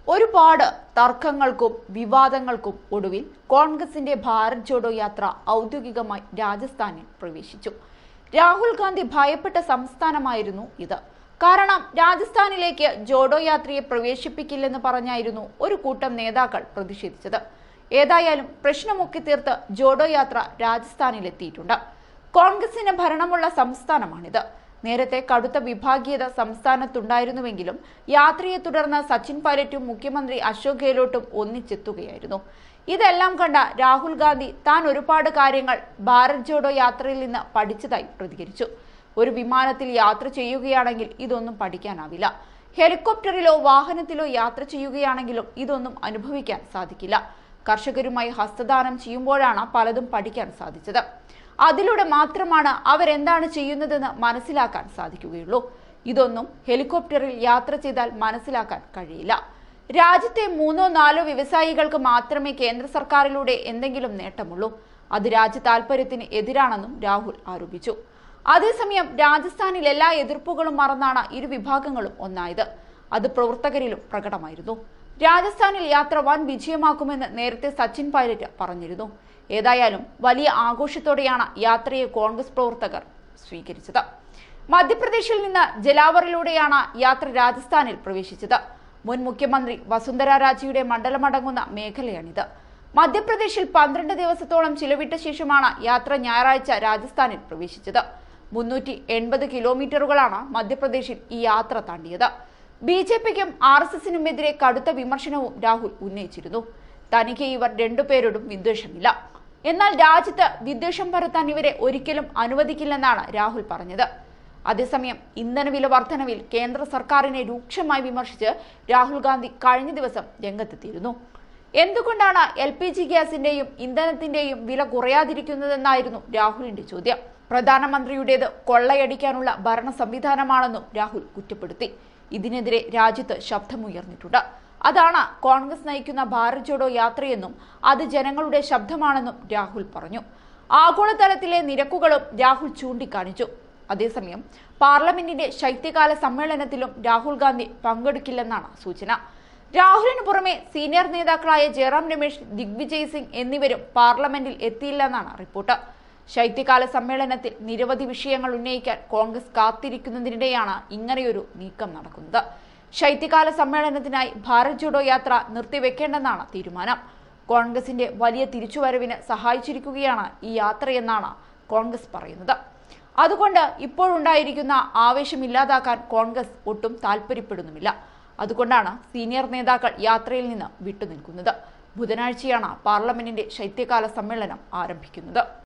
ഒരുപാട് തർക്കങ്ങൾക്കും വിവാദങ്ങൾക്കും ഒടുവിൽ കോൺഗ്രസിന്റെ ഭാരത് ജോഡോ യാത്ര ഔദ്യോഗികമായി രാജസ്ഥാനിൽ പ്രവേശിച്ചു രാഹുൽ ഗാന്ധി ഭയപ്പെട്ട സംസ്ഥാനമായിരുന്നു ഇത് കാരണം രാജസ്ഥാനിലേക്ക് ജോഡോ യാത്രയെ പ്രവേശിപ്പിക്കില്ലെന്ന് പറഞ്ഞായിരുന്നു ഒരു കൂട്ടം നേതാക്കൾ പ്രതിഷേധിച്ചത് ഏതായാലും പ്രശ്നമൊക്കെ തീർത്ത് ജോഡോ യാത്ര രാജസ്ഥാനിലെത്തിയിട്ടുണ്ട് കോൺഗ്രസിന് ഭരണമുള്ള സംസ്ഥാനമാണിത് നേരത്തെ കടുത്ത വിഭാഗീയത സംസ്ഥാനത്തുണ്ടായിരുന്നുവെങ്കിലും യാത്രയെ തുടർന്ന് സച്ചിൻ പൈലറ്റും മുഖ്യമന്ത്രി അശോക് ഗെഹ്ലോട്ടും ഒന്നിച്ചെത്തുകയായിരുന്നു ഇതെല്ലാം കണ്ട രാഹുൽ ഗാന്ധി താൻ ഒരുപാട് കാര്യങ്ങൾ ഭാരത് ജോഡോ യാത്രയിൽ നിന്ന് പഠിച്ചതായി പ്രതികരിച്ചു ഒരു വിമാനത്തിൽ യാത്ര ചെയ്യുകയാണെങ്കിൽ ഇതൊന്നും പഠിക്കാനാവില്ല ഹെലികോപ്റ്ററിലോ വാഹനത്തിലോ യാത്ര ചെയ്യുകയാണെങ്കിലും ഇതൊന്നും അനുഭവിക്കാൻ സാധിക്കില്ല കർഷകരുമായി ഹസ്തദാനം ചെയ്യുമ്പോഴാണ് പലതും പഠിക്കാൻ സാധിച്ചത് അതിലൂടെ മാത്രമാണ് അവരെന്താണ് ചെയ്യുന്നതെന്ന് മനസ്സിലാക്കാൻ സാധിക്കുകയുള്ളൂ ഇതൊന്നും ഹെലികോപ്റ്ററിൽ യാത്ര ചെയ്താൽ മനസ്സിലാക്കാൻ കഴിയില്ല രാജ്യത്തെ മൂന്നോ നാലോ വ്യവസായികൾക്ക് മാത്രമേ കേന്ദ്ര സർക്കാരിലൂടെ എന്തെങ്കിലും നേട്ടമുള്ളൂ അത് രാജ്യ താൽപര്യത്തിന് എതിരാണെന്നും രാഹുൽ ആരോപിച്ചു അതേസമയം രാജസ്ഥാനിൽ എല്ലാ എതിർപ്പുകളും മറന്നാണ് ഇരു വിഭാഗങ്ങളും ഒന്നായത് അത് പ്രവർത്തകരിലും പ്രകടമായിരുന്നു രാജസ്ഥാനിൽ യാത്ര വൻ വിജയമാക്കുമെന്ന് നേരത്തെ സച്ചിൻ പൈലറ്റ് പറഞ്ഞിരുന്നു ഏതായാലും വലിയ ആഘോഷത്തോടെയാണ് യാത്രയെ കോൺഗ്രസ് പ്രവർത്തകർ സ്വീകരിച്ചത് മധ്യപ്രദേശിൽ നിന്ന് ജലാവറിലൂടെയാണ് യാത്ര രാജസ്ഥാനിൽ പ്രവേശിച്ചത് മുൻ മുഖ്യമന്ത്രി വസുന്ധര രാജയുടെ മണ്ഡലമടങ്ങുന്ന മേഖലയാണിത് മധ്യപ്രദേശിൽ പന്ത്രണ്ട് ദിവസത്തോളം ചിലവിട്ട ശേഷമാണ് യാത്ര ഞായറാഴ്ച രാജസ്ഥാനിൽ പ്രവേശിച്ചത് മുന്നൂറ്റി എൺപത് കിലോമീറ്ററുകളാണ് മധ്യപ്രദേശിൽ ഈ യാത്ര താണ്ടിയത് ബി ജെ പിക്കും ആർ എസ് എസിനുമെതിരെ കടുത്ത വിമർശനവും രാഹുൽ ഉന്നയിച്ചിരുന്നു തനിക്ക് ഇവർ രണ്ടുപേരോടും വിദ്വേഷമില്ല എന്നാൽ രാജ്യത്ത് വിദ്വേഷം പരത്താൻ ഇവരെ ഒരിക്കലും അനുവദിക്കില്ലെന്നാണ് രാഹുൽ പറഞ്ഞത് അതേസമയം ഇന്ധന വില വർധനവിൽ കേന്ദ്ര സർക്കാരിനെ രൂക്ഷമായി വിമർശിച്ച് രാഹുൽ ഗാന്ധി കഴിഞ്ഞ ദിവസം രംഗത്തെത്തിയിരുന്നു എന്തുകൊണ്ടാണ് എൽ പി ജി ഗ്യാസിന്റെയും ഇന്ധനത്തിന്റെയും വില കുറയാതിരിക്കുന്നതെന്നായിരുന്നു രാഹുലിന്റെ ചോദ്യം പ്രധാനമന്ത്രിയുടേത് കൊള്ളയടിക്കാനുള്ള ഭരണ സംവിധാനമാണെന്നും രാഹുൽ കുറ്റപ്പെടുത്തി ഇതിനെതിരെ രാജ്യത്ത് ശബ്ദമുയർന്നിട്ടുണ്ട് അതാണ് കോൺഗ്രസ് നയിക്കുന്ന ഭാരത് ജോഡോ യാത്രയെന്നും അത് ജനങ്ങളുടെ ശബ്ദമാണെന്നും രാഹുൽ പറഞ്ഞു ആഗോളതലത്തിലെ നിരക്കുകളും രാഹുൽ ചൂണ്ടിക്കാണിച്ചു അതേസമയം പാർലമെന്റിന്റെ ശൈത്യകാല സമ്മേളനത്തിലും രാഹുൽ ഗാന്ധി പങ്കെടുക്കില്ലെന്നാണ് സൂചന രാഹുലിന് പുറമെ സീനിയർ നേതാക്കളായ ജയറാം രമേശ് ദിഗ്വിജയ് സിംഗ് എന്നിവരും പാർലമെന്റിൽ എത്തിയില്ലെന്നാണ് റിപ്പോർട്ട് ശൈത്യകാല സമ്മേളനത്തിൽ നിരവധി വിഷയങ്ങൾ ഉന്നയിക്കാൻ കോൺഗ്രസ് കാത്തിരിക്കുന്നതിനിടെയാണ് ഇങ്ങനെയൊരു നീക്കം നടക്കുന്നത് ശൈത്യകാല സമ്മേളനത്തിനായി ഭാരത് ജോഡോ യാത്ര നിർത്തിവെക്കേണ്ടെന്നാണ് തീരുമാനം കോൺഗ്രസിന്റെ വലിയ തിരിച്ചുവരവിന് സഹായിച്ചിരിക്കുകയാണ് ഈ യാത്രയെന്നാണ് കോൺഗ്രസ് പറയുന്നത് അതുകൊണ്ട് ഇപ്പോഴുണ്ടായിരിക്കുന്ന ആവേശം ഇല്ലാതാക്കാൻ കോൺഗ്രസ് ഒട്ടും താല്പര്യപ്പെടുന്നുമില്ല അതുകൊണ്ടാണ് സീനിയർ നേതാക്കൾ യാത്രയിൽ നിന്ന് വിട്ടുനിൽക്കുന്നത് ബുധനാഴ്ചയാണ് പാർലമെന്റിന്റെ ശൈത്യകാല സമ്മേളനം ആരംഭിക്കുന്നത്